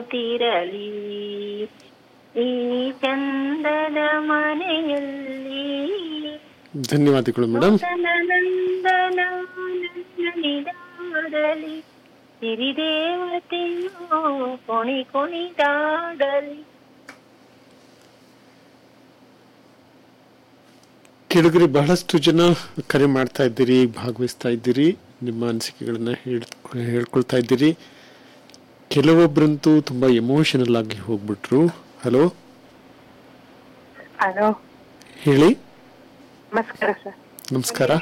ತಿರಲಿ ಈ ಚಂದದ ಮನೆಯಲ್ಲಿ ಧನ್ಯವಾದಗಳು ಮೇಡಮ್ ನಂದನ ನಿದಾಡಲಿ ಸಿರಿದೇವತೆಯು ಕೊಣಿ ಕುಣಿದಾಡಲಿ ಕೆಳಗರೆ ಬಹಳಷ್ಟು ಜನ ಕರೆ ಮಾಡ್ತಾ ಇದ್ದೀರಿ ಭಾಗವಹಿಸ್ತಾ ಇದ್ದೀರಿ ನಿಮ್ಮ ಅನಿಸಿಕೆಗಳನ್ನ ಹೇಳ್ ಹೇಳ್ಕೊಳ್ತಾ ಇದ್ದೀರಿ ಕೆಲವೊಬ್ಬರಂತೂ ತುಂಬಾ ಎಮೋಷನಲ್ ಆಗಿ ಹೋಗ್ಬಿಟ್ರು ಹಲೋ ಹಲೋ ಹೇಳಿ ನಮಸ್ಕಾರ ಸರ್ ನಮಸ್ಕಾರ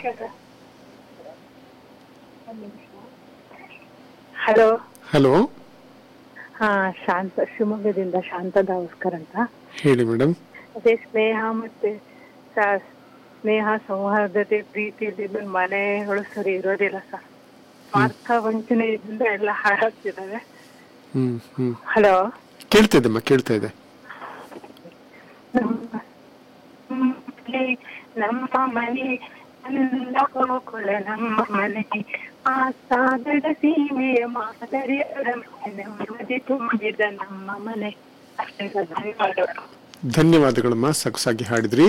ಹಲೋ ಹಲೋ ಹಾ ಶಾಂತ ಶಿವಮೊಗ್ಗದಿಂದ ಶಾಂತ ದಾವಸ್ಕರ್ ಅಂತ ಹೇಳಿ ಮೇಡಮ್ ಅದೇ ಸ್ನೇಹ ಮತ್ತೆ ಸ- ಸ್ನೇಹ ಸೌಹಾರ್ದತೆ ಪ್ರೀತಿಯಲ್ಲಿ ಬಂದ್ ಮನೆಗಳು ಸರಿ ಇರೋದಿಲ್ಲ ಸರ್ ಸ್ವಾರ್ಥ ವಂಚನೆಯಿಂದ ಎಲ್ಲ ಹಾಳಾಗ್ತಿದಾವೆ ಹ್ಮ್ ಹ್ಮ್ ಹಲೋ ಕೇಳ್ತಾ ಇದ್ದಮ್ಮ ಕೇಳ್ತಾ ಇದೆ ನಮ್ಮ ಮನೆ, ನಮ್ಮ ಮನೆ ಅಂದ ಗೋಕುಲ ನಮ್ಮ ಮನೆ ಆ ಸಾಗರ ಸೀಮೆಯ ಮಾದರಿಯ ಮನೆ ನೆಮ್ಮದಿ ತುಂಬಿದ ನಮ್ಮ ಮನೆ ಅಷ್ಟೇ ಸರ್, ಧನ್ಯವಾದಗಳು ಧನ್ಯವಾದಗಳಮ್ಮ ಸೊಗಸಾಗಿ ಹಾಡಿದ್ರಿ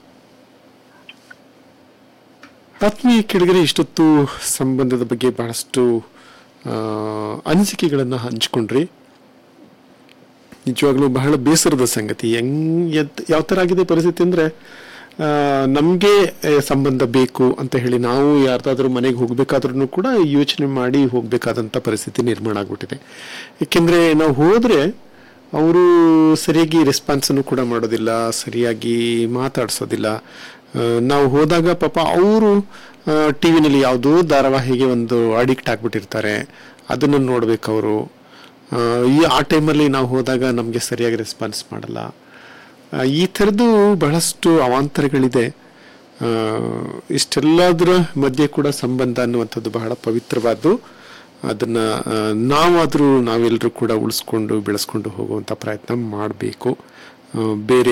ಆತ್ಮೀಯ ಕೆಳಗರೆ ಇಷ್ಟೊತ್ತು ಸಂಬಂಧದ ಬಗ್ಗೆ ಬಹಳಷ್ಟು ಆ, ಅನಿಸಿಕೆಗಳನ್ನ ಹಂಚ್ಕೊಂಡ್ರಿ ನಿಜವಾಗ್ಲೂ ಬಹಳ ಬೇಸರದ ಸಂಗತಿ ಹೆಂಗ್ ಎದ್- ಯಾವ ಥರ ಆಗಿದೆ ಪರಿಸ್ಥಿತಿ ಅಂದರೆ ನಮಗೆ ಸಂಬಂಧ ಬೇಕು ಅಂತ ಹೇಳಿ ನಾವು ಯಾರ್ದಾದ್ರೂ ಮನೆಗೆ ಹೋಗ್ಬೇಕಾದ್ರೂ ಕೂಡ ಯೋಚನೆ ಮಾಡಿ ಹೋಗ್ಬೇಕಾದಂಥ ಪರಿಸ್ಥಿತಿ ನಿರ್ಮಾಣ ಆಗ್ಬಿಟ್ಟಿದೆ ಏಕೆಂದರೆ ನಾವು ಹೋದರೆ ಅವರು ಸರಿಯಾಗಿ ರೆಸ್ಪಾನ್ಸನ್ನು ಕೂಡ ಮಾಡೋದಿಲ್ಲ ಸರಿಯಾಗಿ ಮಾತಾಡ್ಸೋದಿಲ್ಲ ಆ, ನಾವು ಹೋದಾಗ ಪಾಪ ಅವರು ಟಿ ವಿನಲ್ಲಿ ಯಾವುದೋ ಧಾರಾವಾಹಿಗೆ ಒಂದು ಅಡಿಕ್ಟ್ ಆಗಿಬಿಟ್ಟಿರ್ತಾರೆ ಅದನ್ನು ನೋಡ್ಬೇಕು ಅವರು ಈ ಆ ಟೈಮಲ್ಲಿ ನಾವು ಹೋದಾಗ ನಮಗೆ ಸರಿಯಾಗಿ ರೆಸ್ಪಾನ್ಸ್ ಮಾಡಲ್ಲ ಆ, ಈ ಥರದ್ದು ಬಹಳಷ್ಟು ಅವಾಂತರಗಳಿದೆ ಆ, ಇಷ್ಟೆಲ್ಲದರ ಮಧ್ಯೆ ಕೂಡ ಸಂಬಂಧ ಅನ್ನುವಂಥದ್ದು ಬಹಳ ಪವಿತ್ರವಾದ್ದು ಅದನ್ನ ಆ, ನಾವಾದರೂ ನಾವೆಲ್ಲರೂ ಕೂಡ ಉಳಿಸ್ಕೊಂಡು ಬೆಳೆಸ್ಕೊಂಡು ಹೋಗುವಂಥ ಪ್ರಯತ್ನ ಮಾಡಬೇಕು ಬೇರೆ